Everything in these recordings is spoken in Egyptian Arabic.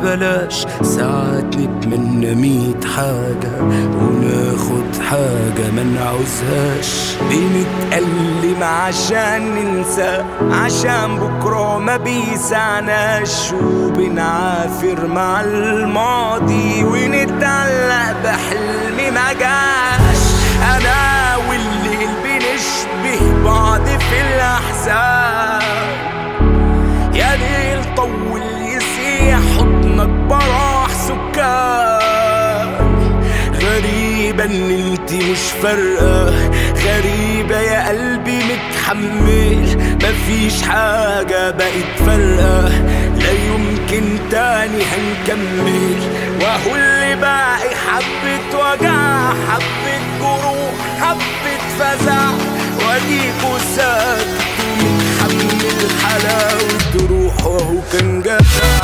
ببلاش ساعات نتمنى ميت حاجة وناخد حاجة ما نعوزهاش بنتألم عشان ننسى عشان بكرة ما بيسعناش وبنعافر مع الماضي ونتعلق بحلم ما جاش أنا والليل بنشبه بعض في الأحزان يا ليل طول يسيح حضنك براح سكان غريبة ان انت مش فارقة غريبة يا قلبي متحمل مفيش حاجة بقت فارقة لا يمكن تاني هنكمل وهو اللي باقي حبة وجع حبة جروح حبة فزع واديكوا ساكت ومتحمل حلاوة روح وهو كان جدع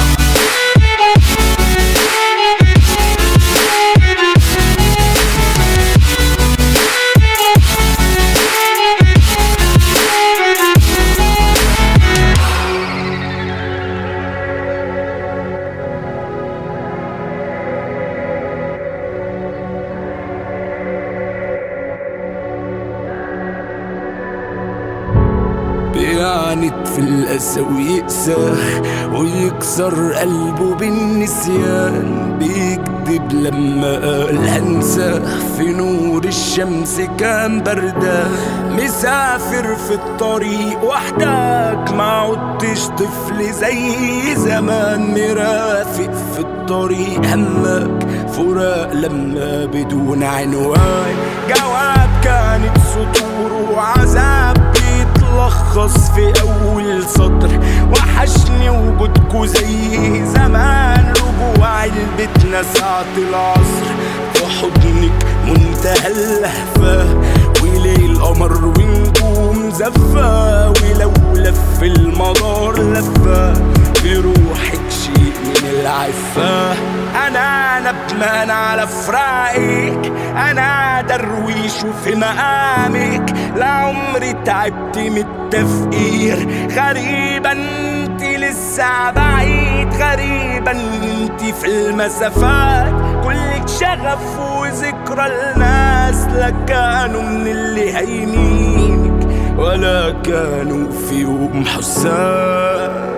بيعند في الأسى ويقسى ويكسر قلبه بالنسيان بيكذب لما قال هنسى في نور الشمس كان بردان مسافر في الطريق وحدك ما عدتش طفل زي زمان مرافق في الطريق همك فراق لما بدون عنوان جواب كانت سطور وعذاب بيتلخص في أول سطر وحشني وجودكوا زي زمان رجوع لبيتنا ساعة العصر في حضنك منتهى اللهفة وليل قمر ونجوم زفة ولو لف المدار لفة بروحك شيء من العفة أنا ندمان على فراقك أنا درويش في مقامك لعمري تعبت من التفكير غريبة انت لسه بعيد غريبة انت في المسافات كلك شغف وذكرى الناس لا كانوا من اللي هينينك ولا كانوا في يوم حسان